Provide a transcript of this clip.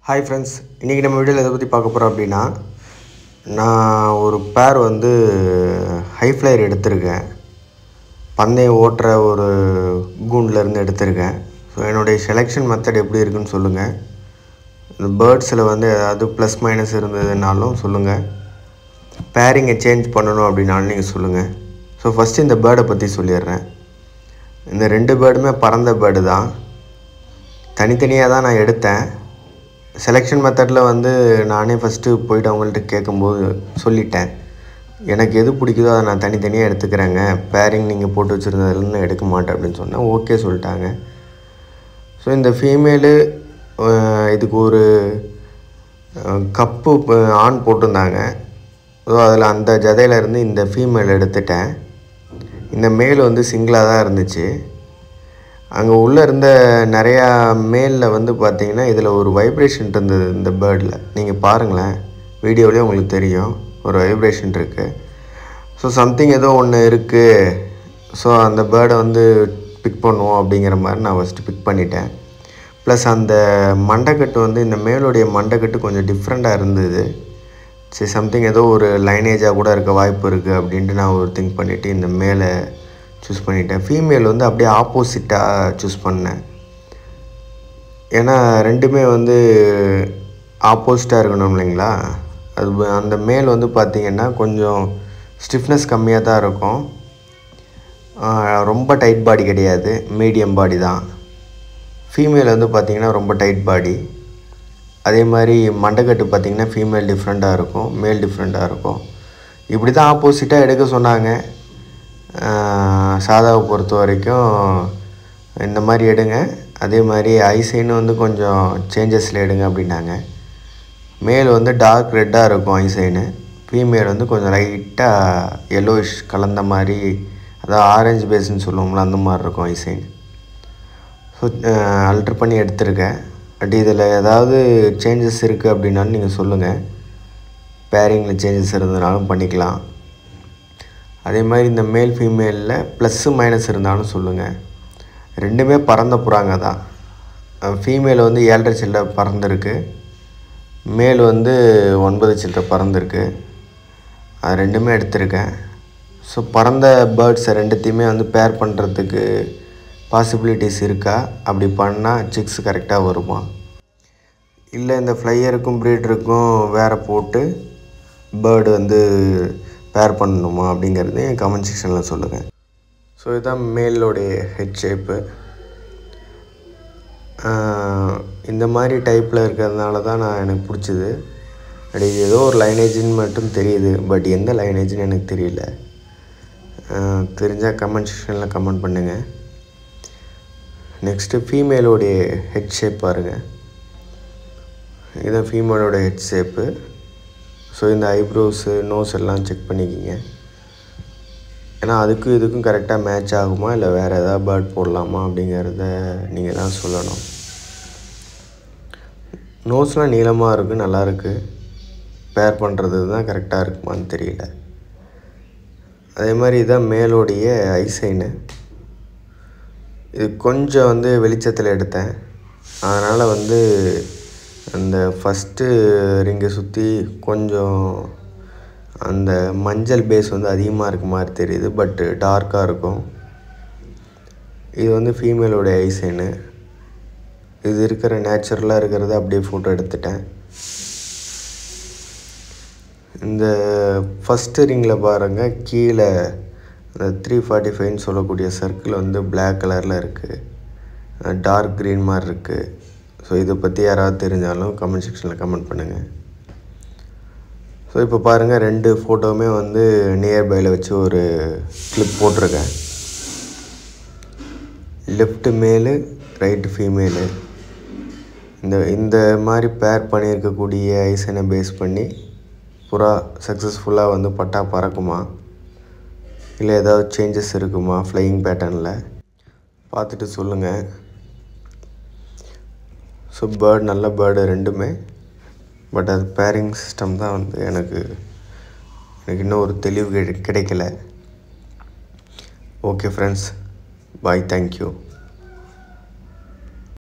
hi friends இன்றைக்கி நம்ம வீடியோவில் எதை பற்றி பார்க்க போகிறோம் அப்படின்னா நான் ஒரு பேர் வந்து ஹை ஃப்ளையர் எடுத்திருக்கேன் பந்தயம் ஓட்டுற ஒரு கூண்ட்லேருந்து எடுத்திருக்கேன் ஸோ என்னுடைய செலெக்ஷன் மெத்தட் எப்படி இருக்குன்னு சொல்லுங்கள் இந்த பேர்ட்ஸில் வந்து ஏதாவது ப்ளஸ் மைனஸ் இருந்ததுனாலும் சொல்லுங்கள் பேரிங்கை சேஞ்ச் பண்ணணும் அப்படின்னாலும் நீங்கள் சொல்லுங்கள் ஸோ ஃபஸ்ட்டு இந்த பேர்டை பற்றி சொல்லிடுறேன் இந்த ரெண்டு பேர்டுமே பறந்த பேர்டு தான் தனித்தனியாக தான் நான் எடுத்தேன் செலெக்ஷன் மெத்தடில் வந்து நானே ஃபஸ்ட்டு போயிட்டு அவங்கள்ட்ட கேட்கும்போது சொல்லிட்டேன் எனக்கு எது பிடிக்குதோ அதை நான் தனித்தனியாக எடுத்துக்கிறேங்க பேரிங் நீங்கள் போட்டு வச்சுருந்ததுலேருந்து நான் எடுக்க மாட்டேன் அப்படின்னு சொன்னேன் ஓகே சொல்லிட்டாங்க ஸோ இந்த ஃபீமேலு இதுக்கு ஒரு கப்பு ஆன் போட்டிருந்தாங்க ஸோ அதில் அந்த ஜதையில இருந்து இந்த ஃபீமேல் எடுத்துட்டேன் இந்த மேல் வந்து சிங்கிளாக தான் இருந்துச்சு அங்கே உள்ளே இருந்த நிறையா மேலில் வந்து பார்த்தீங்கன்னா இதில் ஒரு வைப்ரேஷன் இருந்தது இந்த பேர்டில் நீங்கள் பாருங்களேன் வீடியோலேயே உங்களுக்கு தெரியும் ஒரு வைப்ரேஷன் இருக்குது ஸோ சம்திங் ஏதோ ஒன்று இருக்குது ஸோ அந்த பேர்டை வந்து பிக் பண்ணுவோம் அப்படிங்கிற மாதிரி நான் ஃபஸ்ட்டு பிக் பண்ணிட்டேன் ப்ளஸ் அந்த மண்டைக்கட்டு வந்து இந்த மேலுடைய மண்டைக்கட்டு கொஞ்சம் டிஃப்ரெண்ட்டாக இருந்தது சரி சம்திங் ஏதோ ஒரு லைனேஜாக கூட இருக்க வாய்ப்பு இருக்குது அப்படின்ட்டு நான் ஒரு திங்க் பண்ணிவிட்டு இந்த மேலே சூஸ் பண்ணிட்டேன் ஃபீமேல் வந்து அப்படியே ஆப்போசிட்டாக சூஸ் பண்ணேன் ஏன்னா ரெண்டுமே வந்து ஆப்போசிட்டாக இருக்கணும் இல்லைங்களா அது ப- அந்த மேல் வந்து பார்த்திங்கன்னா கொஞ்சம் ஸ்டிஃப்னஸ் கம்மியாக தான் இருக்கும் ஆஹ் ரொம்ப டைட் பாடி கிடையாது மீடியம் பாடி தான் ஃபீமேல் வந்து பார்த்திங்கன்னா ரொம்ப டைட் பாடி அதே மாதிரி மண்டைக்கட்டு பார்த்திங்கன்னா ஃபீமேல் டிஃப்ரெண்ட்டாக இருக்கும் மேல் டிஃப்ரெண்ட்டாக இருக்கும் இப்படி தான் ஆப்போசிட்டாக எடுக்க சொன்னாங்க ஆஹ் சாதாவை பொறுத்த வரைக்கும் இந்த மாதிரி எடுங்க அதே மாதிரி ஐசைன்னு வந்து கொஞ்சம் சேஞ்சஸில் எடுங்க அப்படின்னாங்க மேல் வந்து டார்க் ரெட்டாக இருக்கும் ஐசைனு ஃபீமேல் வந்து கொஞ்சம் லைட்டாக எல்லோயிஷ் கலந்த மாதிரி அதாவது ஆரஞ்சு பேஸ்ன்னு சொல்லுவோம்ல அந்த மாதிரி இருக்கும் ஐசைன் ஸோ அல்ட்ரு பண்ணி எடுத்திருக்கேன் பட் இதில் ஏதாவது சேஞ்சஸ் இருக்குது அப்படின்னாலும் நீங்கள் சொல்லுங்கள் பேரிங்கில் சேஞ்சஸ் இருந்ததுனாலும் பண்ணிக்கலாம் அதே மாதிரி இந்த மேல் ஃபீமேலில் ப்ளஸ்ஸு மைனஸ் இருந்தாலும் சொல்லுங்கள் ரெண்டுமே பறந்த புறாங்க தான் ஃபீமேல் வந்து ஏழரை சில்லரை பறந்துருக்கு மேல் வந்து ஒன்பது சில்லரை பறந்துருக்கு அது ரெண்டுமே எடுத்திருக்கேன் ஸோ பறந்த பேர்ட்ஸை ரெண்டுத்தையுமே வந்து பேர் பண்ணுறதுக்கு பாசிபிலிட்டிஸ் இருக்கா அப்படி பண்ணால் சிக்ஸ் கரெக்டாக வருமா இல்லை இந்த ஃப்ளையருக்கும் ப்ரீடருக்கும் வேறு போட்டு பேர்டு வந்து பேர் பண்ணணுமா அப்படிங்கிறது என் கமெண்ட் செக்ஷனில் சொல்லுங்கள் ஸோ இதுதான் மேலோடைய ஹெட் ஷேப்பு இந்த மாதிரி டைப்பில் இருக்கிறதுனால தான் நான் எனக்கு பிடிச்சது அப்படி ஏதோ ஒரு லைனேஜ்னு மட்டும் தெரியுது பட் எந்த லைனேஜ்னு எனக்கு தெரியல தெரிஞ்சால் கமெண்ட் செக்ஷனில் கமெண்ட் பண்ணுங்கள் நெக்ஸ்ட்டு ஃபீமேலோடைய ஹெட் ஷேப் பாருங்கள் இதுதான் ஃபீமேலோட ஹெட் ஷேப்பு ஸோ இந்த ஐப்ரோஸு நோஸ் எல்லாம் செக் பண்ணிக்கிங்க ஏன்னா அதுக்கும் இதுக்கும் கரெக்டாக மேட்ச் ஆகுமா இல்லை வேறு ஏதாவது பேர்ட் போடலாமா அப்படிங்கிறத நீங்கள் தான் சொல்லணும் நோஸ்லாம் நீளமாக இருக்குது நல்லா இருக்கு பேர் பண்ணுறது தான் கரெக்டாக இருக்குமான்னு தெரியல அதே மாதிரி இதுதான் மேலோடைய ஐசைனு இது கொஞ்சம் வந்து வெளிச்சத்தில் எடுத்தேன் அதனால் வந்து அந்த ஃபஸ்ட்டு ரிங்கை சுற்றி கொஞ்சம் அந்த மஞ்சள் பேஸ் வந்து அதிகமாக இருக்க மாதிரி தெரியுது பட்டு டார்க்காக இருக்கும் இது வந்து ஃபீமேலோட ஐசைனு இது இருக்கிற நேச்சுரலாக இருக்கிறத அப்படியே ஃபோட்டோ எடுத்துட்டேன் இந்த ஃபஸ்ட்டு ரிங்கில் பாருங்கள் கீழே அந்த த்ரீ ஃபார்ட்டி ஃபைவ்னு சொல்லக்கூடிய சர்க்கிள் வந்து Black கலரில் இருக்குது டார்க் க்ரீன் மாதிரி இருக்குது ஸோ இதை பற்றி யாராவது தெரிஞ்சாலும் கமெண்ட் செக்ஷனில் கமெண்ட் பண்ணுங்கள் ஸோ இப்போ பாருங்கள் ரெண்டு ஃபோட்டோவுமே வந்து நியர்பையில் வச்சு ஒரு கிளிப் போட்டிருக்கேன் லெஃப்ட் மேலு ரைட்டு ஃபீமேலு இந்த இந்த மாதிரி பேர் பண்ணியிருக்கக்கூடிய ஐசனை பேஸ் பண்ணி புறா சக்ஸஸ்ஃபுல்லாக வந்து பட்டா பறக்குமா இல்லை ஏதாவது சேஞ்சஸ் இருக்குமா ஃப்ளையிங் பேட்டர்னில் பார்த்துட்டு சொல்லுங்கள் ஸோ பேர்ட் நல்ல பேர்டு ரெண்டுமே பட் அது பேரிங் சிஸ்டம் தான் வந்து எனக்கு எனக்கு இன்னும் ஒரு தெளிவு கிடை- கிடைக்கல ஓகே ஃப்ரெண்ட்ஸ் பாய் தேங்க்யூ